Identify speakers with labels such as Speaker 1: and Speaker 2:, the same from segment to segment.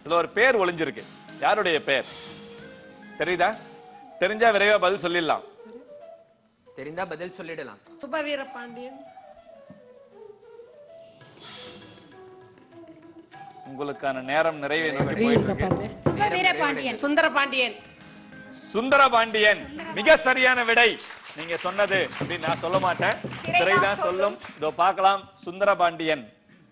Speaker 1: இதுல ஒரு பேர் ஒளிஞ்சிருக்கு யாருடைய பேர் தெரியுதா தெரிஞ்சா விரைவா பதில் சொல்லிடலாம்
Speaker 2: தெரிந்தா பதில் சொல்லிடலாம்
Speaker 3: சுபவீர பாண்டியன்
Speaker 1: உங்களுக்கான நேரம் நிறைவை நோக்கி போயிட்டு இருக்கு.
Speaker 4: வீரபாண்டியன்
Speaker 3: சுந்தர பாண்டியன்
Speaker 1: சுந்தர பாண்டியன் மிக சரியான விடை நீங்க சொன்னது அப்படின்னு நான் சொல்ல மாட்டேன் திரைதான் சொல்லும் இதோ பார்க்கலாம் சுந்தர பாண்டியன்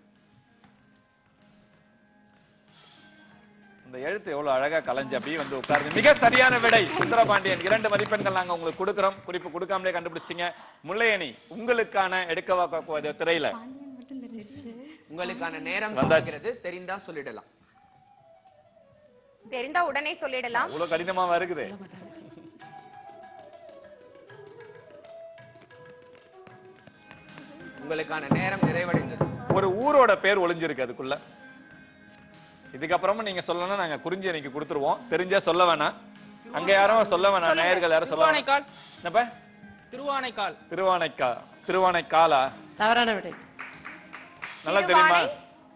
Speaker 1: இந்த எழுத்து எவ்வளவு அழகா கலைஞ்சு அப்படியே வந்து உட்காருது மிக சரியான விடை சுந்தர பாண்டியன் இரண்டு மதிப்பெண்கள் நாங்க உங்களுக்கு கொடுக்கிறோம் குறிப்பு கொடுக்காமலே கண்டுபிடிச்சிட்டீங்க முல்லையணி உங்களுக்கான எடுக்கவா கோக்கோ திரையில
Speaker 2: உங்களுக்கான நேரம்
Speaker 1: வந்தாச்சு.
Speaker 2: துவங்குகிறது தெரிந்தா சொல்லிடலாம்
Speaker 4: தெரிந்தா உடனே சொல்லிடலாம்
Speaker 1: அவ்வளவு கடினமாவா இருக்குது
Speaker 2: உங்களுக்கான நேரம் நிறைவடைந்தது
Speaker 1: ஒரு ஊரோட பேர் ஒளிஞ்சிருக்கு அதுக்குள்ள இதுக்கப்புறமா நீங்க சொல்லணும்னா நாங்க குறிஞ்சி அன்னைக்கு கொடுத்துருவோம் தெரிஞ்சா சொல்ல வேணாம் அங்க யாரும் சொல்ல வேணாம் நேயர்கள் யாரும் சொல்ல வேணாம்
Speaker 5: திருவானைக்கால்
Speaker 1: என்னப்பா
Speaker 5: திருவானைக்கால்
Speaker 1: திருவானைக்கா திருவானைக்காலா
Speaker 3: தவறான விடை
Speaker 1: நல்லா தெரியுமா
Speaker 4: திருவானை?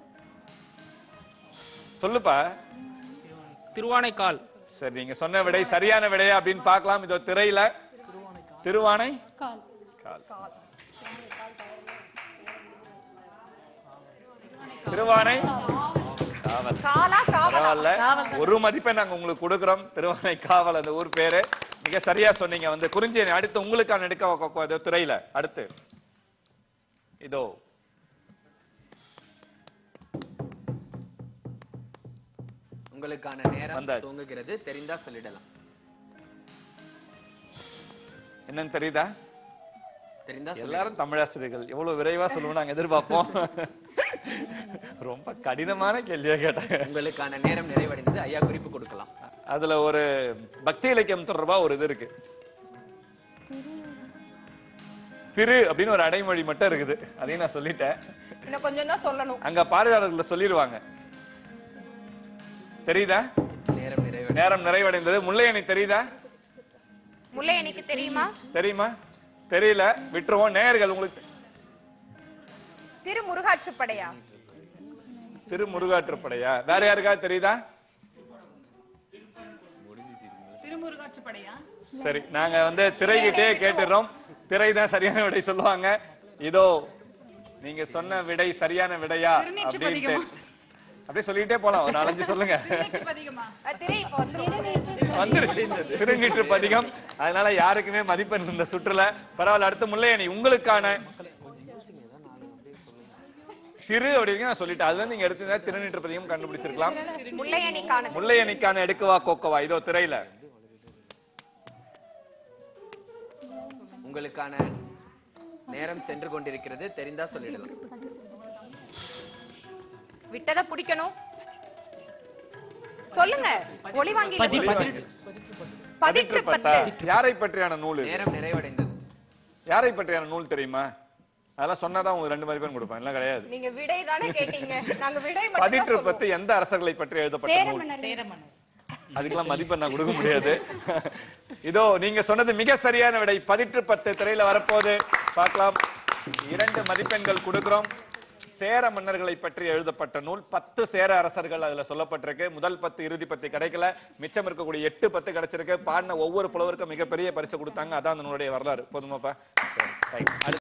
Speaker 1: சொல்லுப்பா
Speaker 5: திருவானைக்கால்
Speaker 1: சரி நீங்க சொன்ன விடை சரியான விடையா அப்படின்னு பார்க்கலாம் இதோ திரையில திருவானை
Speaker 4: கால்
Speaker 1: திருவானை காவல்
Speaker 4: காலா காவலா
Speaker 1: பரவாயில்ல ஒரு மதிப்பெண் நாங்க உங்களுக்கு கொடுக்கிறோம் திருவானை காவல் அந்த ஊர் பேரு மிக சரியா சொன்னீங்க வந்து குறிஞ்சி அடுத்து உங்களுக்கான எடுக்க வ- வ- இதோ திரையில அடுத்து இதோ
Speaker 2: உங்களுக்கான நேரம்
Speaker 1: வந்தாச்சு.
Speaker 2: துவங்குகிறது தெரிந்தா சொல்லிடலாம்
Speaker 1: என்னன்னு தெரியுதா
Speaker 2: தெரிந்தா சொல்லிடலாம்
Speaker 1: எல்லாரும் தமிழாசிரியர்கள் எவ்வளவு விரைவா சொல்லுவோம் நாங்க எதிர்பார்ப்போம் ரொம்ப கடினமான கேள்வியா கேட்டாங்க
Speaker 2: உங்களுக்கான நேரம் நிறைவடைந்தது ஐயா குறிப்பு கொடுக்கலாம்
Speaker 1: அதுல ஒரு பக்தி இலக்கியம் தொடர்பா ஒரு இது இருக்கு திரு அப்படின்னு ஒரு அடைமொழி மட்டும் இருக்குது அதையும் நான் சொல்லிட்டேன்
Speaker 4: இன்னும் கொஞ்சம் தான் சொல்லணும்
Speaker 1: அங்க பார்வையாளர்கள் சொல்லிடுவாங்க தெரியுதா
Speaker 2: நேரம் நிறைவடை
Speaker 1: நேரம் நிறைவடைந்தது முல்லையணி தெரியுதா
Speaker 4: முல்லை எனக்கு தெரியுமா
Speaker 1: தெரியுமா தெரியல விட்டுருவோம் நேயர்கள் உங்களுக்கு
Speaker 4: திரு முருகாற்றுப்படையா
Speaker 1: திருமுருகாற்றுப்படையா வேற யாருக்கா தெரியுதா
Speaker 3: திருமுருகாற்றுப்படையா
Speaker 1: சரி நாங்க வந்து திரைகிட்டே கேட்டுறோம் திரை தான் சரியான விடை சொல்லுவாங்க இதோ நீங்க சொன்ன விடை சரியான விடையா அப்படின்ட்டு அப்படியே சொல்லிட்டே போலாம் ஒரு நாலஞ்சு சொல்லுங்க
Speaker 4: அஹ், திரை இப்போ வந்துரும்
Speaker 1: வந்துருச்சு திருநீற்று பதிகம் அதனால யாருக்குமே மதிப்பெண் இந்த சுற்றுல பரவாயில்ல அடுத்து முல்லையணி உங்களுக்கான திரு அப்படிங்க நான் சொல்லிட்டேன் அதுல நீங்க எடுத்தீங்கன்னா திருநீற்று பதிகம் கண்டுபிடிச்சிருக்கலாம்
Speaker 4: முல்லையணிக்கான
Speaker 1: முல்லையணிக்கான எடுக்கவா கோக்கவா இதோ திரையில
Speaker 2: உங்களுக்கான நேரம் சென்று கொண்டிருக்கிறது தெரிந்தா சொல்லிடலாம்
Speaker 4: விட்டதை பிடிக்கணும் சொல்லுங்க ஒளி வாங்கி பதிற்று
Speaker 1: பத்தா
Speaker 4: பத்து
Speaker 1: யாரை பற்றியான நூல் இது?
Speaker 2: நேரம் நிறைவடைந்தது
Speaker 1: யாரை பற்றியான நூல் தெரியுமா அதெல்லாம் சொன்னாதான் உங்களுக்கு ரெண்டு மதிப்பெண் கொடுப்பேன் எல்லாம் கிடையாது
Speaker 4: நீங்க விடை தானே கேட்டீங்க நாங்க விடை மட்டும்
Speaker 1: பதிற்று
Speaker 4: தான்
Speaker 1: பத்து எந்த அரசர்களை பற்றி எழுதப்பட்ட நூல் அதுக்கெல்லாம் மதிப்பெண் நான் கொடுக்க முடியாது இதோ நீங்க சொன்னது மிக சரியான விடை பதிற்று பத்து திரையில வரப்போது பார்க்கலாம் இரண்டு மதிப்பெண்கள் கொடுக்கிறோம் சேர மன்னர்களை பற்றி எழுதப்பட்ட நூல் பத்து சேர அரசர்கள் அதுல சொல்லப்பட்டிருக்கு முதல் பத்து இறுதி பத்து கிடைக்கல மிச்சம் இருக்கக்கூடிய எட்டு பத்து கிடைச்சிருக்கு பாடின ஒவ்வொரு புலவருக்கும் மிகப்பெரிய பரிசு கொடுத்தாங்க அதான் அந்த நூலுடைய வரலாறு போதுமாப்பா சரி, right.